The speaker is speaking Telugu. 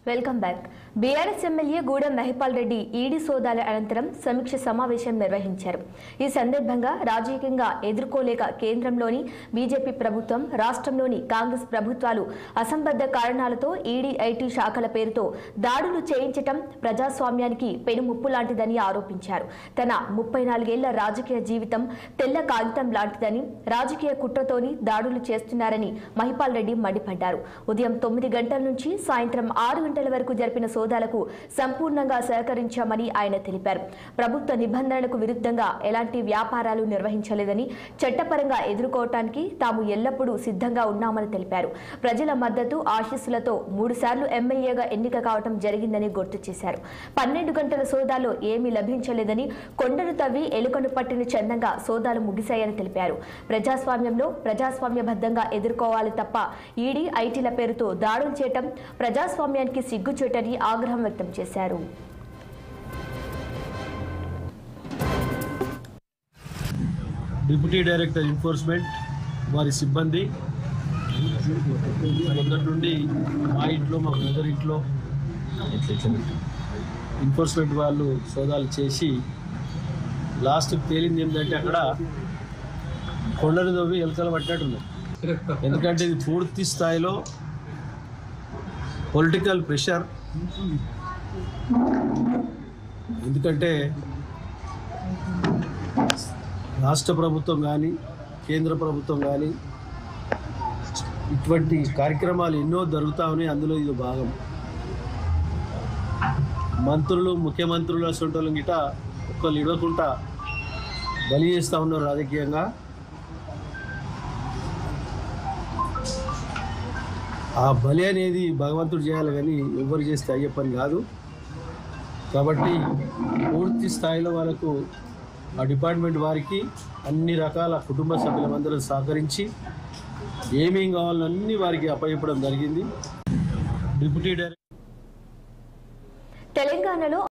welcome back BRS MLA Gudem Mahipal Reddy ED సోదాల అనంతరం సమీక్ష సమావేశం నిర్వహించారు ఈ సందర్భంగా రాజకీయంగా ఎదుర్కోలేక కేంద్రంలోని బీజేపీ ప్రభుత్వం రాష్ట్రంలోని కాంగ్రెస్ ప్రభుత్వాలు అసంబద్ధ కారణాలతో ఈడీ ఐటీ శాఖల పేరుతో దాడులు చేయించటం ప్రజాస్వామ్యానికి పెనుముప్పు లాంటిదని ఆరోపించారు తన ముప్పై నాలుగేళ్ల రాజకీయ జీవితం తెల్ల కాగితం లాంటిదని రాజకీయ కుట్రతోని దాడులు చేస్తున్నారని మహిపాల్ రెడ్డి మండిపడ్డారు ఉదయం తొమ్మిది గంటల నుంచి సాయంత్రం ఆరు గంటల వరకు జరిపిన సోదాలకు సంపూర్ణంగా సహకరించామని ఆయన తెలిపారు ప్రభుత్వ నిబంధనలకు విరుద్ధంగా ఎలాంటి వ్యాపారాలు నిర్వహించలేదని చట్టపరంగా ఎదుర్కోవటానికి తాము ఎల్లప్పుడూ సిద్ధంగా ఉన్నామని తెలిపారు ప్రజల మద్దతు ఆశీస్సులతో మూడుసార్లు ఎమ్మెల్యేగా ఎన్నిక కావటం జరిగిందని గుర్తు చేశారు పన్నెండు గంటల సోదాలో ఏమీ లభించలేదని కొండను తవ్వి ఎలుకను పట్టిన చందంగా సోదాలు ముగిశాయని తెలిపారు ప్రజాస్వామ్యంలో ప్రజాస్వామ్యబద్ధంగా ఎదుర్కోవాలి తప్ప ఈడీ ఐటీల పేరుతో దాడులు చేయటం ప్రజాస్వామ్యానికి సిగ్గుచేటని ఆగ్రహం వ్యక్తం చేశారు డిప్యూటీ డైరెక్టర్ ఎన్ఫోర్స్మెంట్ వారి సిబ్బంది మొదటి నుండి మా ఇంట్లో మా బ్రదర్ ఇంట్లో ఎన్ఫోర్స్మెంట్ వాళ్ళు సోదాలు చేసి లాస్ట్కి తేలింది ఏంటంటే అక్కడ కొండలు తవ్వి ఎలకలు పట్టినట్టున్నాయి ఎందుకంటే ఇది పూర్తి స్థాయిలో పొలిటికల్ ప్రెషర్ ఎందుకంటే రాష్ట్ర ప్రభుత్వం కానీ కేంద్ర ప్రభుత్వం కానీ ఇటువంటి కార్యక్రమాలు ఎన్నో జరుగుతా ఉన్నాయి అందులో ఇది భాగం మంత్రులు ముఖ్యమంత్రులు అసలు గిట ఒక్కళ్ళు ఇడవకుండా బలి చేస్తూ ఉన్నారు రాజకీయంగా ఆ బలి అనేది భగవంతుడు చేయాలి కానీ ఎవరు చేస్తే అయ్యే పని కాదు కాబట్టి పూర్తి స్థాయిలో వాళ్ళకు ఆ డిపార్ట్మెంట్ వారికి అన్ని రకాల కుటుంబ సభ్యులందరూ సహకరించి ఏమేం కావాలో అన్ని వారికి అప్పచెప్పడం జరిగింది డిప్యూటీ డైరెక్టర్ తెలంగాణలో